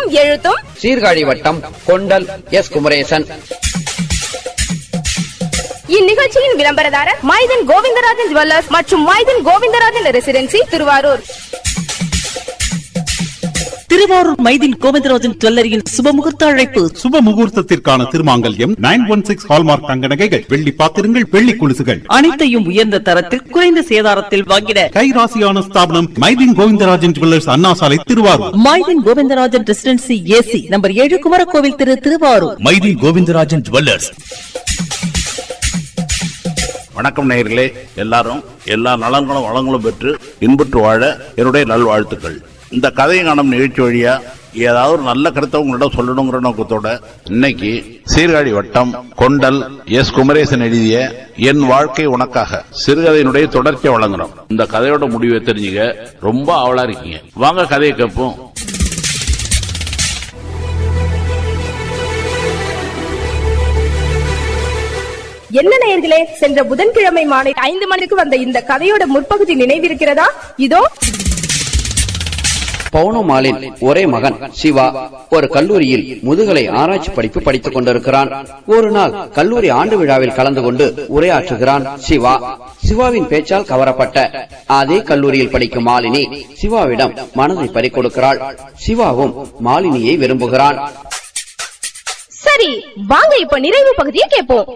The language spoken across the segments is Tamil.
எழுத்தும் எழுத்தும் சீர்காழி வட்டம் கொண்டல் எஸ் குமரேசன் இந்நிகழ்ச்சியின் விளம்பரதாரர் மைதன் கோவிந்தராஜன் ஜுவல்லர்ஸ் மற்றும் மைதன் கோவிந்தராஜன் ரெசிடென்சி திருவாரூர் திருவாரூர் மைதின் கோவிந்தராஜன் ஜுவல்லரியின் சுபமுகூர்த்த அழைப்பு சுப முகூர்த்தத்திற்கான திருமாங்கல்யம் நைன் ஒன் சிக்ஸ் ஹால்மார்க் தங்க நகைகள் வெள்ளி பாத்திரங்கள் வெள்ளி குலுசுகள் அனைத்தையும் உயர்ந்த தரத்தில் குறைந்த சேதாரத்தில் வாங்கிட கைராசியான ஸ்தாபனம் Mydeen Govindarajan jewellers Anna Salai Thiruvarur Maithin Govindarajan residency AC number ஏழு குமரகோவில் திரு திருவாரூர் மைதி கோவிந்தராஜன் ஜுவல்லர்ஸ் வணக்கம் நேயர்களே எல்லாரும் எல்லா நலன்களும் வளங்களும் பெற்று இன்புற்று வாழ என்னுடைய நல்வாழ்த்துக்கள் இந்த கதையை காணும் நிகழ்ச்சி வழியா ஏதாவது ஒரு நல்ல கருத்தை உங்களிடம் சொல்லணுங்கிற நோக்கத்தோட இன்னைக்கு சீர்காழி வட்டம் கொண்டல் எஸ் குமரேசன் எழுதிய என் வாழ்க்கை உனக்காக சிறுகதையினுடைய தொடர்ச்சியை வழங்குறோம் இந்த கதையோட முடிவை தெரிஞ்சுக்க ரொம்ப ஆவலா இருக்கீங்க வாங்க கதையை கேட்போம் என்ன நேயர்களே சென்ற புதன்கிழமை மாலை ஐந்து மணிக்கு வந்த இந்த கதையோட முற்பகுதி நினைவிருக்கிறதா இதோ பவுனமாலின் ஒரே மகன் சிவா ஒரு கல்லூரியில் முதுகலை ஆராய்ச்சி படிப்பு படித்துக் கொண்டிருக்கிறான் ஒரு நாள் கல்லூரி ஆண்டு விழாவில் கலந்து கொண்டு உரையாற்றுகிறான் சிவா சிவாவின் பேச்சால் கவரப்பட்ட அதே கல்லூரியில் படிக்கும் மாலினி சிவாவிடம் மனதை பறிக்கொடுக்கிறாள் சிவாவும் மாலினியை விரும்புகிறான் சரி வாங்க இப்ப நிறைவு பகுதியை கேட்போம்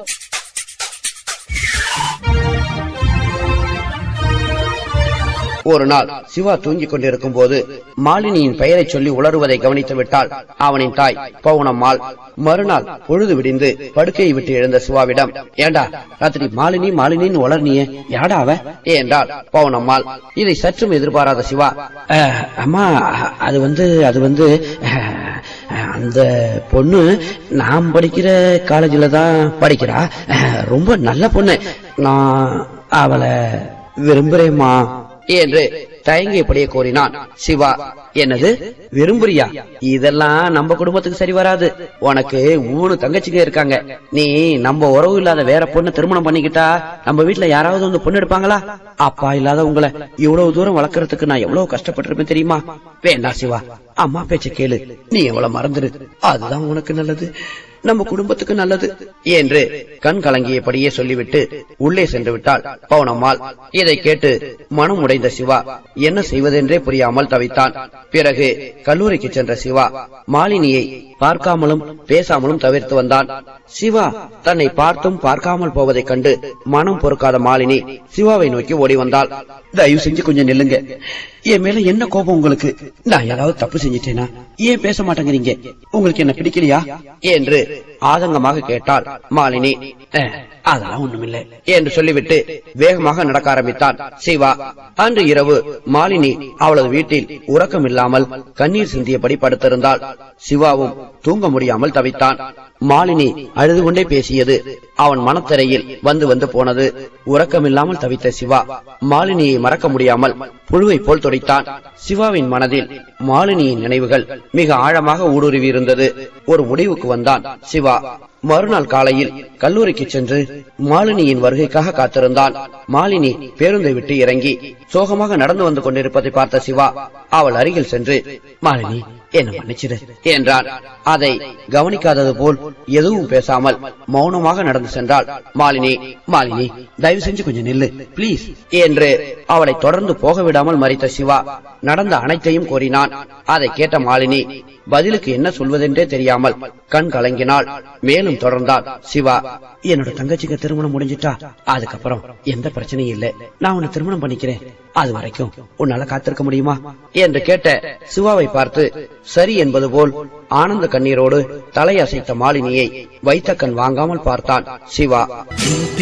ஒரு நாள் சிவா தூங்கிக் கொண்டிருக்கும் போது மாலினியின் பெயரை சொல்லி உளறுவதை கவனித்து விட்டால் அவனின் தாய் பவுனம்மாள் மறுநாள் பொழுது விடிந்து படுக்கையை விட்டு எழுந்த சிவாவிடம் ஏண்டா ராத்திரி மாலினி மாலினின்னு உளர்னியே யாடா அவ என்றாள் பவுனம்மாள் இதை சற்றும் எதிர்பாராத சிவா "அஹ், அம்மா அது வந்து அது வந்து அஹ், அந்த பொண்ணு நாம் படிக்கிற காலேஜில் தான் படிக்கிறா அஹ், ரொம்ப நல்ல பொண்ணு நான் அவளை விரும்புறேம்மா என்று தயங்கியபடியே கூறினான் சிவா என்னது விரும்புறியா இதெல்லாம் நம்ம குடும்பத்துக்கு சரி வராது உனக்கு மூணு தங்கச்சிங்க இருக்காங்க நீ நம்ம உறவு இல்லாத வேற பொண்ணு திருமணம் பண்ணிக்கிட்டா நம்ம வீட்டுல யாராவது வந்து பொண்ணு எடுப்பாங்களா அப்பா இல்லாத உங்களை இவ்வளவு தூரம் வளர்க்கறதுக்கு நான் எவ்வளவு கஷ்டப்பட்டிருப்பேன் தெரியுமா வேண்டாம் சிவா அம்மா பேச்ச கேளு நீ எவ்வளவு மறந்துரு அதுதான் உனக்கு நல்லது நம்ம குடும்பத்துக்கு நல்லது என்று கண் கலங்கியபடியே சொல்லிவிட்டு உள்ளே சென்று விட்டாள் பவுனம்மாள் இதை கேட்டு மனம் உடைந்த சிவா என்ன செய்வதென்றே புரியாமல் தவித்தான் பிறகு கல்லூரிக்கு சென்ற சிவா மாலினியை பார்க்காமலும் பேசாமலும் தவிர்த்து வந்தான் சிவா தன்னை பார்த்தும் பார்க்காமல் போவதைக் கண்டு மனம் பொறுக்காத மாலினி சிவாவை நோக்கி ஓடி வந்தாள் தயவு செஞ்சு கொஞ்சம் நில்லுங்க என் மேல என்ன கோபம் உங்களுக்கு நான் ஏதாவது தப்பு செஞ்சிட்டேனா ஏன் பேச மாட்டேங்கிறீங்க உங்களுக்கு என்ன பிடிக்கலையா என்று ஆதங்கமாக கேட்டாள் மாலினி "அஹ், அதெல்லாம் ஒண்ணுமில்லை என்று சொல்லிவிட்டு வேகமாக நடக்க ஆரம்பித்தான் சிவா அன்று இரவு மாலினி அவளது வீட்டில் உறக்கம் இல்லாமல் கண்ணீர் சிந்தியபடி படுத்திருந்தாள் சிவாவும் தூங்க முடியாமல் தவித்தான் மாலினி அழுது கொண்டே பேசியது அவன் மனத்திரையில் வந்து வந்து போனது உறக்கமில்லாமல் தவித்த சிவா மாலினியை மறக்க முடியாமல் புழுவை போல் துடித்தான் சிவாவின் மனதில் மாலினியின் நினைவுகள் மிக ஆழமாக ஊடுருவி இருந்தது ஒரு முடிவுக்கு வந்தான் சிவா மறுநாள் காலையில் கல்லூரிக்கு சென்று மாலினியின் வருகைக்காக காத்திருந்தான் மாலினி பேருந்தை விட்டு இறங்கி சோகமாக நடந்து வந்து கொண்டிருப்பதை பார்த்த சிவா அவள் அருகில் சென்று மாலினி என்ன மன்னிச்சிடு என்றான் அதை கவனிக்காதது போல் எதுவும் பேசாமல் மௌனமாக நடந்து சென்றாள் மாலினி மாலினி தயவு செஞ்சு கொஞ்சம் நில்லு ப்ளீஸ் என்று அவளை தொடர்ந்து போக விடாமல் மறித்த சிவா நடந்த அனைத்தையும் கூறினான் அதை கேட்ட மாலினி பதிலுக்கு என்ன சொல்வதென்றே தெரியாமல் கண் கலங்கினாள் மேலும் தொடர்ந்தாள் சிவா என்னோட தங்கச்சிக்கு திருமணம் முடிஞ்சிட்டா அதுக்கப்புறம் எந்த பிரச்சனையும் இல்ல நான் உன்னை திருமணம் பண்ணிக்கிறேன் அது வரைக்கும் உன்னால காத்திருக்க முடியுமா என்று கேட்ட சிவாவை பார்த்து சரி என்பது போல் ஆனந்த கண்ணீரோடு தலையசைத்த மாலினியை வைத்த கண் வாங்காமல் பார்த்தான் சிவா